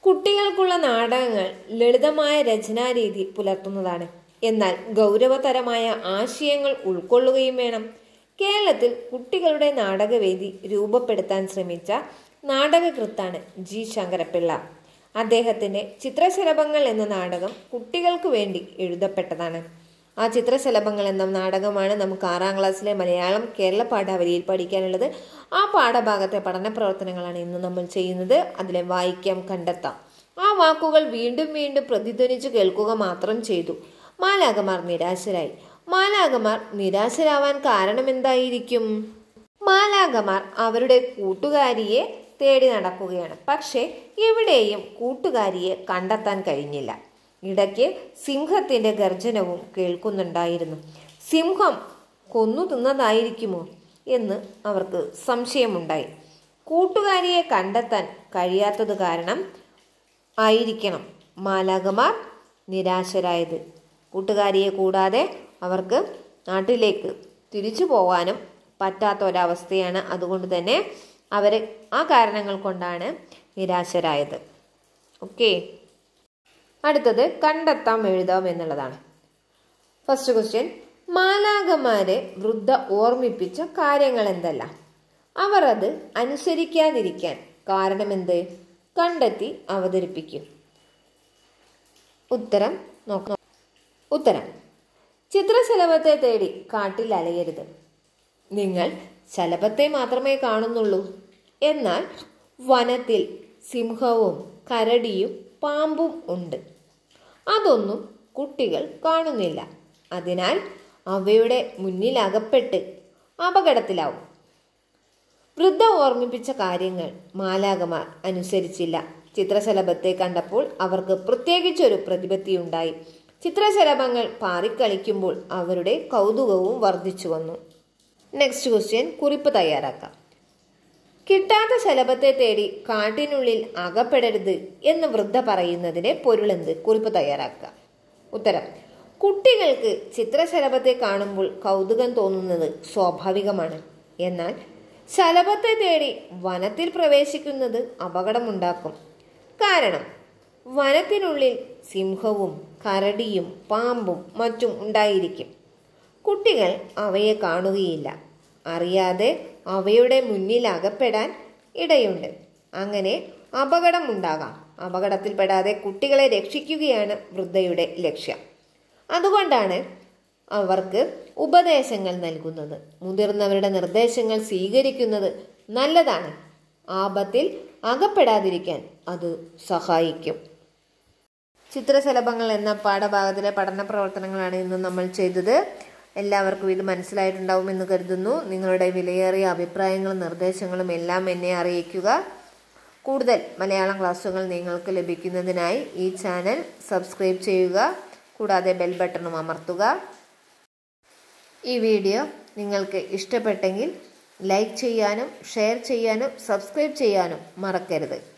കുട്ടികൾക്കുള്ള നാടകങ്ങൾ ലളിതമായ രചനാരീതി പുലർത്തുന്നതാണ് എന്നാൽ ഗൗരവതരമായ ആശയങ്ങൾ ഉൾക്കൊള്ളുകയും വേണം കേരളത്തിൽ കുട്ടികളുടെ നാടകവേദി രൂപപ്പെടുത്താൻ ശ്രമിച്ച നാടകകൃത്താണ് ജി ശങ്കരപ്പിള്ള അദ്ദേഹത്തിന്റെ ചിത്രശലഭങ്ങൾ എന്ന നാടകം കുട്ടികൾക്ക് വേണ്ടി എഴുതപ്പെട്ടതാണ് ആ ചിത്രശലഭങ്ങൾ എന്ന നാടകമാണ് നമുക്ക് ആറാം ക്ലാസ്സിലെ മലയാളം കേരള പാഠാവലിയിൽ പഠിക്കാനുള്ളത് ആ പാഠഭാഗത്തെ പഠന പ്രവർത്തനങ്ങളാണ് ഇന്ന് നമ്മൾ ചെയ്യുന്നത് അതിലെ വായിക്കാം കണ്ടെത്താം ആ വാക്കുകൾ വീണ്ടും വീണ്ടും പ്രതിധ്വനിച്ചു കേൾക്കുക മാത്രം ചെയ്തു മാലാകമാർ നിരാശരായി മാലാകമാർ നിരാശരാവാൻ കാരണമെന്തായിരിക്കും മാലാകമാർ അവരുടെ കൂട്ടുകാരിയെ തേടി നടക്കുകയാണ് പക്ഷേ എവിടെയും കൂട്ടുകാരിയെ കണ്ടെത്താൻ കഴിഞ്ഞില്ല ഇടയ്ക്ക് സിംഹത്തിന്റെ ഗർജനവും കേൾക്കുന്നുണ്ടായിരുന്നു സിംഹം കൊന്നു തിന്നതായിരിക്കുമോ എന്ന് അവർക്ക് സംശയമുണ്ടായി കൂട്ടുകാരിയെ കണ്ടെത്താൻ കഴിയാത്തത് കാരണം ആയിരിക്കണം മാലാകമാർ നിരാശരായത് കൂട്ടുകാരിയെ കൂടാതെ അവർക്ക് നാട്ടിലേക്ക് തിരിച്ചു പോകാനും പറ്റാത്ത ഒരവസ്ഥയാണ് അതുകൊണ്ട് തന്നെ അവർ ആ കാരണങ്ങൾ കൊണ്ടാണ് നിരാശരായത് ഓക്കെ അടുത്തത് കണ്ടെത്താം എഴുതാം എന്നുള്ളതാണ് ഫസ്റ്റ് ക്വസ്റ്റ്യൻ മാലാകമാരെ വൃദ്ധ ഓർമ്മിപ്പിച്ച കാര്യങ്ങൾ എന്തെല്ലാം അവർ അത് അനുസരിക്കാതിരിക്കാൻ കാരണമെന്ത് കണ്ടെത്തി അവതരിപ്പിക്കും ഉത്തരം നോക്കാം ഉത്തരം ചിത്രശലഭത്തെ തേടി കാട്ടിൽ അലയരുത് നിങ്ങൾ ശലഭത്തെ മാത്രമേ കാണുന്നുള്ളൂ എന്നാൽ വനത്തിൽ സിംഹവും കരടിയും പാമ്പും ഉണ്ട് അതൊന്നും കുട്ടികൾ കാണുന്നില്ല അതിനാൽ അവയുടെ മുന്നിൽ അകപ്പെട്ട് അപകടത്തിലാവും വൃദ്ധ ഓർമ്മിപ്പിച്ച കാര്യങ്ങൾ മാലാകമാർ അനുസരിച്ചില്ല ചിത്രശലഭത്തെ കണ്ടപ്പോൾ അവർക്ക് പ്രത്യേകിച്ചൊരു പ്രതിപത്തിയുണ്ടായി ചിത്രശലഭങ്ങൾ പാറിക്കളിക്കുമ്പോൾ അവരുടെ കൗതുകവും വർദ്ധിച്ചു വന്നു നെക്സ്റ്റ് ക്വസ്റ്റ്യൻ കുറിപ്പ് തയ്യാറാക്കാം കിട്ടാത്ത ശലഭത്തെ തേടി കാട്ടിനുള്ളിൽ അകപ്പെടരുത് എന്ന് വൃദ്ധ പറയുന്നതിന്റെ പൊരുളെന്ത് കുറിപ്പ് തയ്യാറാക്കുക ഉത്തരം കുട്ടികൾക്ക് ചിത്രശലഭത്തെ കാണുമ്പോൾ കൗതുകം തോന്നുന്നത് സ്വാഭാവികമാണ് എന്നാൽ ശലഭത്തെ തേടി വനത്തിൽ പ്രവേശിക്കുന്നത് അപകടമുണ്ടാക്കും കാരണം വനത്തിനുള്ളിൽ സിംഹവും കരടിയും പാമ്പും മറ്റും ഉണ്ടായിരിക്കും കുട്ടികൾ അവയെ കാണുകയില്ല അറിയാതെ അവയുടെ മുന്നിൽ അകപ്പെടാൻ ഇടയുണ്ട് അങ്ങനെ അപകടം ഉണ്ടാകാം അപകടത്തിൽപ്പെടാതെ കുട്ടികളെ രക്ഷിക്കുകയാണ് വൃദ്ധയുടെ ലക്ഷ്യം അതുകൊണ്ടാണ് അവർക്ക് ഉപദേശങ്ങൾ നൽകുന്നത് മുതിർന്നവരുടെ നിർദ്ദേശങ്ങൾ സ്വീകരിക്കുന്നത് നല്ലതാണ് ആപത്തിൽ അകപ്പെടാതിരിക്കാൻ അത് സഹായിക്കും ചിത്രശലഭങ്ങൾ എന്ന പാഠഭാഗത്തിലെ പഠന പ്രവർത്തനങ്ങളാണ് ഇന്ന് നമ്മൾ ചെയ്തത് എല്ലാവർക്കും ഇത് മനസ്സിലായിട്ടുണ്ടാവുമെന്ന് കരുതുന്നു നിങ്ങളുടെ വിലയേറിയ അഭിപ്രായങ്ങളും നിർദ്ദേശങ്ങളും എല്ലാം എന്നെ അറിയിക്കുക കൂടുതൽ മലയാളം ക്ലാസ്സുകൾ നിങ്ങൾക്ക് ലഭിക്കുന്നതിനായി ഈ ചാനൽ സബ്സ്ക്രൈബ് ചെയ്യുക കൂടാതെ ബെൽ ബട്ടണും അമർത്തുക ഈ വീഡിയോ നിങ്ങൾക്ക് ഇഷ്ടപ്പെട്ടെങ്കിൽ ലൈക്ക് ചെയ്യാനും ഷെയർ ചെയ്യാനും സബ്സ്ക്രൈബ് ചെയ്യാനും മറക്കരുത്